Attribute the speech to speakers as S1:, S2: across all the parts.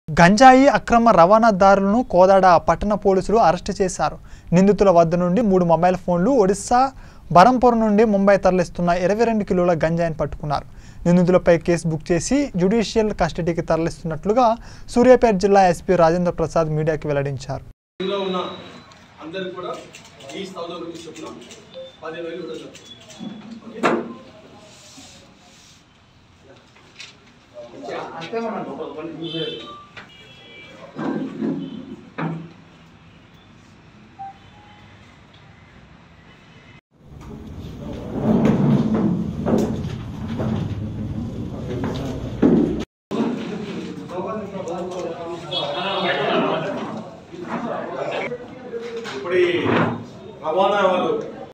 S1: గంజాయి అక్రమ రవాణాదారులను కోదాడ పట్టణ పోలీసులు అరెస్టు చేశారు నిందితుల వద్ద నుండి మూడు మొబైల్ ఫోన్లు ఒడిశా బరంపూర్ నుండి ముంబై తరలిస్తున్న ఇరవై రెండు కిలోల గంజాయిని పట్టుకున్నారు నిందితులపై కేసు బుక్ చేసి జ్యుడిషియల్ కస్టడీకి తరలిస్తున్నట్లుగా సూర్యాపేట జిల్లా ఎస్పీ రాజేంద్ర ప్రసాద్ మీడియాకి వెల్లడించారు
S2: ఇందులో ఉన్న అందరికి కూడా ఈ థౌసండ్ రూపీస్ చొప్పున పదివేలు ఇవ్వడం ఓకే ఇప్పుడు ఈ రవాణా వాళ్ళు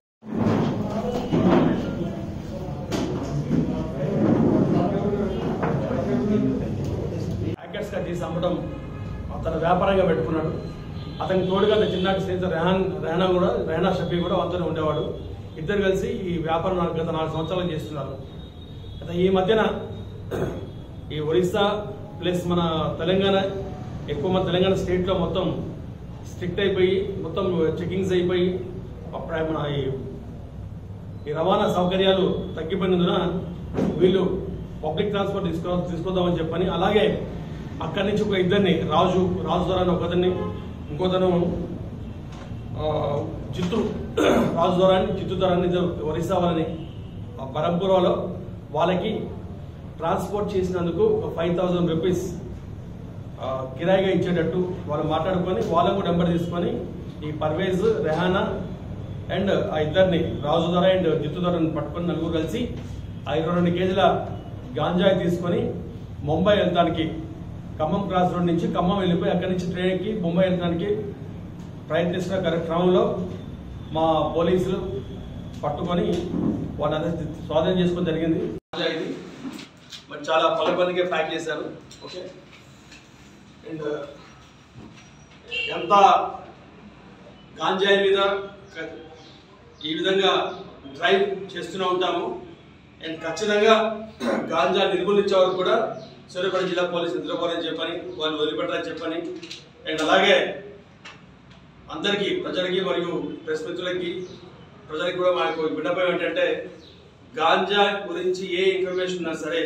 S2: ప్యాకెట్స్గా తీసి అమ్మడం అతను వ్యాపారంగా పెట్టుకున్నాడు అతనికి తోడుగా అతని చిన్నటి స్నేహితుడు రెహాన్ రెహనా కూడా రెహనా షఫీ కూడా అతను ఉండేవాడు ఇద్దరు కలిసి ఈ వ్యాపారం నాలుగు- గత నాలుగు సంవత్సరాలు చేస్తున్నారు అయితే ఈ మధ్యన ఈ ఒరిస్సా ప్లస్ మన తెలంగాణ ఎక్కువ మన తెలంగాణ స్టేట్లో మొత్తం స్ట్రిక్ట్ అయిపోయి మొత్తం చెకింగ్స్ అయిపోయి అప్పుడు మన ఈ ఈ రవాణా సౌకర్యాలు తగ్గిపోయినందున వీళ్ళు పబ్లిక్ ట్రాన్స్పోర్ట్ తీసుకో తీసుకుందామని చెప్పని అలాగే అక్కడి నుంచి ఒక ఇద్దరిని రాజు రాజు ద్వారా అని ఒకతన్ని ఇంకోతను ఆ, చిత్తూరు రాజు ద్వారా అని చిత్తూరు ద్వారా అని ఇద్దరు ఒరిస్సా వాళ్ళని ఆ బరంపురంలో వాళ్ళకి ట్రాన్స్పోర్ట్ చేసినందుకు ఒక ఫైవ్ థౌజండ్ రూపీస్ ఆ, కిరాయిగా ఇచ్చేటట్టు వాళ్ళు మాట్లాడుకొని వాళ్ళకు కూడా నెంబర్ తీసుకొని ఈ పర్వేజ్ రెహానా అండ్ ఆ ఇద్దరిని రాజు ధర అండ్ జిత్తు ధరని పట్టుకొని నలుగురు కలిసి ఆ ఇరవై రెండు కేజీల గాంజాయి తీసుకొని ముంబై వెళ్తానికి ఖమ్మం క్రాస్ రోడ్ నుంచి ఖమ్మం వెళ్ళిపోయి అక్కడి నుంచి ట్రైన్ ఎక్కి ముంబై వెళ్ళడానికి ప్రయత్నిస్తున్న కర- క్రమంలో మా పోలీసులు పట్టుకొని వాళ్ళని స్వాధీనం చేసుకోవడం జరిగింది ఇది మరి చాలా పలబందిగా ప్యాక్ చేశారు ఓకే అండ్ ఎంత గాంజాయి మీద క- ఈ విధంగా డ్రైవ్ చేస్తూనే ఉంటాము అండ్ ఖచ్చితంగా గాంజా నిర్మూలించే వరకు కూడా సూర్యాపేట జిల్లా పోలీసు నిద్రపోరని చెప్పని వాళ్ళు వదిలిపెట్టారని చెప్పని అండ్ అలాగే అందరికీ ప్రజలకి మరియు ప్రెస్ మిత్రులకి ప్రజలకి కూడా మా యొక్క విన్నపం ఏంటంటే గాంజా గురించి ఏ ఇన్ఫర్మేషన్ ఉన్నా సరే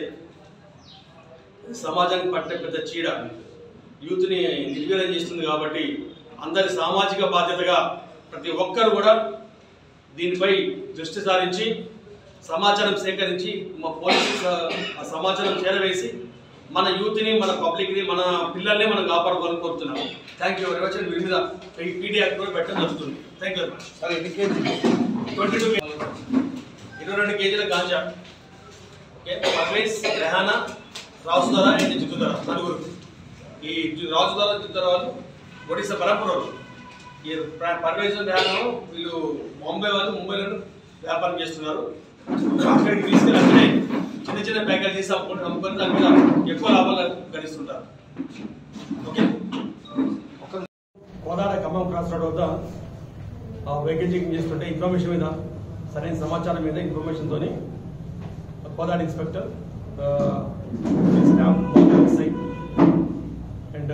S2: సమాజానికి పట్టిన పెద్ద చీడ యూత్ని నిర్వీర్యం చేస్తుంది కాబట్టి అందరి సామాజిక బాధ్యతగా ప్రతి ఒక్కరు కూడా దీనిపై దృష్టి సారించి సమాచారం సేకరించి మా పోలీసు స- ఆ సమాచారం చేరవేసి మన యూత్ని మన పబ్లిక్ని మన పిల్లల్ని మనం కాపాడుకోవాలని కోరుతున్నాము thank you very much and వీరి మీద పీడీ యాక్ట్ కూడా పెట్టడం జరుగుతుంది thank you very much twenty two ఇరవై రెండు కేజీల గాంజా ఓకే పర్వేజ్ రెహానా రాజుదార అండ్ జిత్తుదార నలుగురు ఈ జి- రాజుదార జిత్తుదార వాళ్ళు ఒడిశా పరంపరలు ఈ ప్ర- పర్వేజ్ రెహానా వీళ్ళు ముంబై వాళ్ళు ముంబైలో వ్యాపారం చేస్తున్నారు అక్కడికి తీసుకెళ్ళి అక్కడే చిన్న చిన్న ప్యాకెట్ తీసి అమ్ముకొని అమ్ముకొని దాని మీద ఎక్కువ లాభాలు గడిస్తుంటారు okay Kodad Khammam cross road వద్ద వెహికల్ చెకింగ్ చేస్తుంటే ఇన్ఫర్మేషన్ మీద సరైన సమాచారం మీద ఇన్ఫర్మేషన్ తోని కోదాడ ఇన్స్పెక్టర్ సైట్ and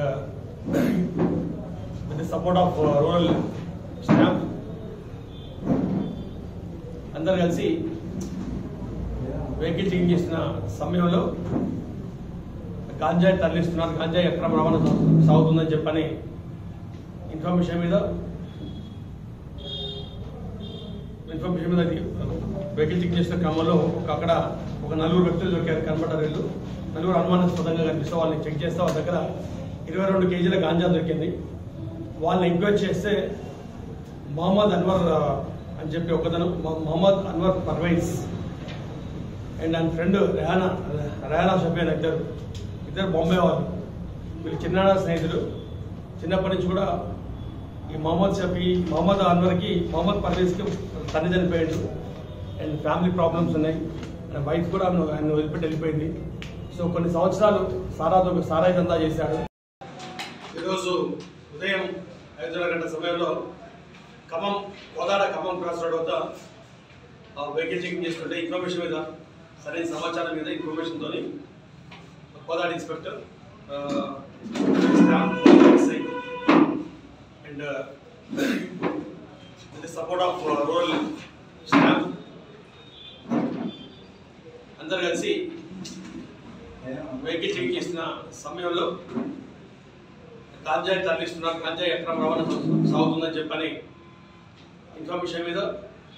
S2: with the support of rural staff అందరు కలిసి వెహికల్ చెకింగ్ చేసిన సమయంలో గాంజాయి తరలిస్తున్నారు గాంజాయి అక్రమ రవాణా సాగు- సాగుతుందని చెప్పని ఇన్ఫర్మేషన్ మీద ఇన్ఫర్మేషన్ మీద వెహికల్ చెక్ చేసిన క్రమంలో ఒక అక్కడ ఒక నలుగురు వ్యక్తులు దొరికారు కనబడ్డారు వీళ్ళు నలుగురు అనుమానాస్పదంగా కనిపిస్తే వాళ్ళని చెక్ చేస్తే వాళ్ళ దగ్గర ఇరవై రెండు కేజీల గాంజా దొరికింది వాళ్ళని ఎంక్వైరీ చేస్తే మహమ్మద్ అన్వర్ ఆ, అని చెప్పి ఒకతను మొ- మొహమ్మద్ అన్వర్ పర్వైజ్ అండ్ ఆయన ఫ్రెండ్ రెహానా రెహానా షఫీ అని ఇద్దరు ఇద్దరు బాంబే వాళ్ళు వీళ్ళు చిన్నాడ స్నేహితులు చిన్నప్పటి నుంచి కూడా ఈ మొహమ్మద్ షఫీ మొహమ్మద్ అన్వర్కి మొహమ్మద్ పర్వేజ్కి తండ్రి చనిపోయాడు అండ్ ఫ్యామిలీ ప్రాబ్లమ్స్ ఉన్నాయి ఆయన వైఫ్ కూడా ఆయన ఆయన వదిలిపెట్టి వెళ్ళిపోయింది సో కొన్ని సంవత్సరాలు సారాతో సారాయి దందా చేశాడు ఈరోజు ఉదయం ఐదున్నర గంటల సమయంలో ఖమ్మం కోదాడ ఖమ్మం క్రాస్ రోడ్ వద్ద వెహికల్ చెకింగ్ చేస్తుంటే ఇన్ఫర్మేషన్ మీద సరైన సమాచారం మీద ఇన్ఫర్మేషన్ తోని Kodad inspector staff, SI, and uh, with the support of uh, rural staff, అందరు కలిసి వెహికల్ చెక్ చేసిన సమయంలో గాంజాయి తరలిస్తున్నారు గాంజాయి అక్రమ రవాణా సాగుతుందని చెప్పని ఇన్ఫర్మేషన్ మీద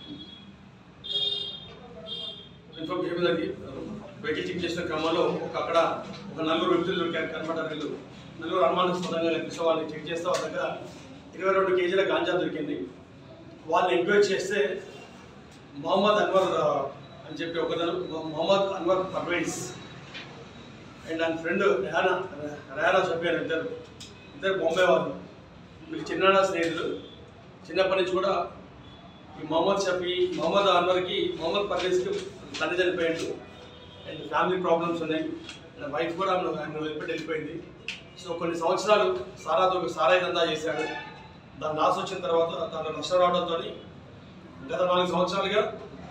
S2: ఇన్ఫర్మేషన్ మీద వెహికల్ చెక్ చేసిన క్రమంలో ఒక అక్కడ ఒక నలుగురు వ్యక్తులు దొరికారు కనబడ్డారు వీళ్ళు నలుగురు అనుమానాస్పదంగా కనిపిస్తే వాళ్ళని చెక్ చేస్తే వాళ్ళ దగ్గర ఇరవై రెండు కేజీల గాంజా దొరికింది వాళ్ళని ఎంక్వైరీ చేస్తే మొహమ్మద్ అన్వర్ ఆ, అని చెప్పి ఒకరు మొహమ్మద్ అన్వర్ పర్వేజ్ అండ్ ఆయన ఫ్రెండ్ రేహానా రేహానా చెప్పారు ఇద్దరు ఇద్దరు బొంబే వాళ్ళు వీళ్ళు చిన్న స్నేహితులు చిన్నప్పటి నుంచి కూడా ఈ మొహమ్మద్ షఫీ మొహమ్మద్ అన్వర్కి మొహమ్మద్ పర్వేజ్కి తండ్రి చనిపోయాడు అండ్ ఫ్యామిలీ ప్రాబ్లమ్స్ ఉన్నాయి అండ్ వైఫ్ కూడా ఆమె ఆయన వెళ్ళిపెట్టి వెళ్ళిపోయింది సో కొన్ని సంవత్సరాలు సారాతో సారాయి దందా చేశాడు దాని నాశ వచ్చిన తర్వాత దాంట్లో నష్టం రావడంతో గత నాలుగు సంవత్సరాలుగా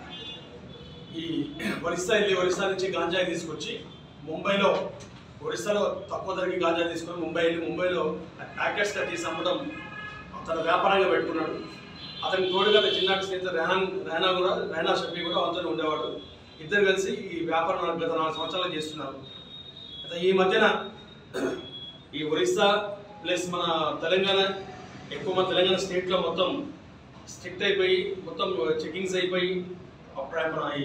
S2: ఈ ఒరిస్సా వెళ్ళి ఒరిస్సా నుంచి గాంజాయి తీసుకొచ్చి ముంబైలో ఒరిస్సాలో తక్కువ ధరకి గాంజాయి తీసుకొని ముంబై వెళ్ళి ముంబైలో ప్యాకెట్స్గా తీసి అమ్మడం తన వ్యాపారంగా పెట్టుకున్నాడు అతనికి తోడుగా అతని చిన్నటి స్నేహితుడు రెహాన్ రెహనా కూడా రెహనా షఫీ కూడా అతను ఉండేవాడు ఇద్దరు కలిసి ఈ వ్యాపారం గత నాలుగు సంవత్సరాలు చేస్తున్నారు అయితే ఈ మధ్యన ఈ ఒరిస్సా ప్లస్ మన తెలంగాణ ఎక్కువ మన తెలంగాణ స్టేట్లో మొత్తం స్ట్రిక్ట్ అయిపోయి మొత్తం చెకింగ్స్ అయిపోయి అప్పుడు మన ఈ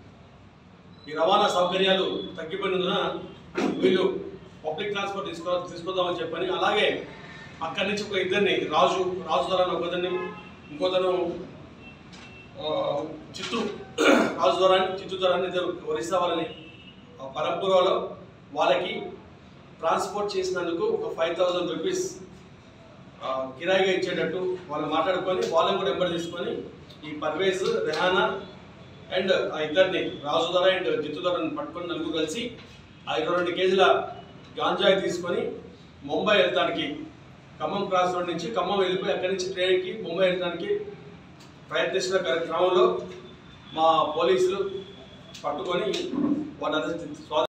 S2: ఈ రవాణా సౌకర్యాలు తగ్గిపోయినందున వీళ్ళు పబ్లిక్ ట్రాన్స్పోర్ట్ తీసుకో తీసుకుందామని చెప్పని అలాగే అక్కడి నుంచి ఒక ఇద్దరిని రాజు రాజు ధర ఒకరిని ఇంకోతను ఆ, చిత్తు రాజు ధర చిత్తు ధర అని ఇద్దరు ఒరిస్సా వాళ్ళని ఆ, పరంపురలో వాళ్ళకి ట్రాన్స్పోర్ట్ చేసినందుకు ఒక ఫైవ్ థౌజండ్ రూపీస్ కిరాయిగా ఇచ్చేటట్టు వాళ్ళు మాట్లాడుకొని వాళ్ళని కూడా ఎంబడి తీసుకొని ఈ పర్వేజ్ రెహానా అండ్ ఆ ఇద్దరిని రాజు ధర అండ్ జిత్తు ధరని పట్టుకొని నలుగురు కలిసి ఆ ఇరవై రెండు కేజీల గాంజాయి తీసుకొని ముంబై వెళ్తానికి ఖమ్మం క్రాస్ రోడ్ నుంచి ఖమ్మం వెళ్ళిపోయి అక్కడి నుంచి ట్రైన్కి ముంబై వెళ్ళడానికి ప్రయత్నిస్తున్న క్ర- క్రమంలో మా పోలీసులు పట్టుకొని వాళ్ళ స్వాధీనం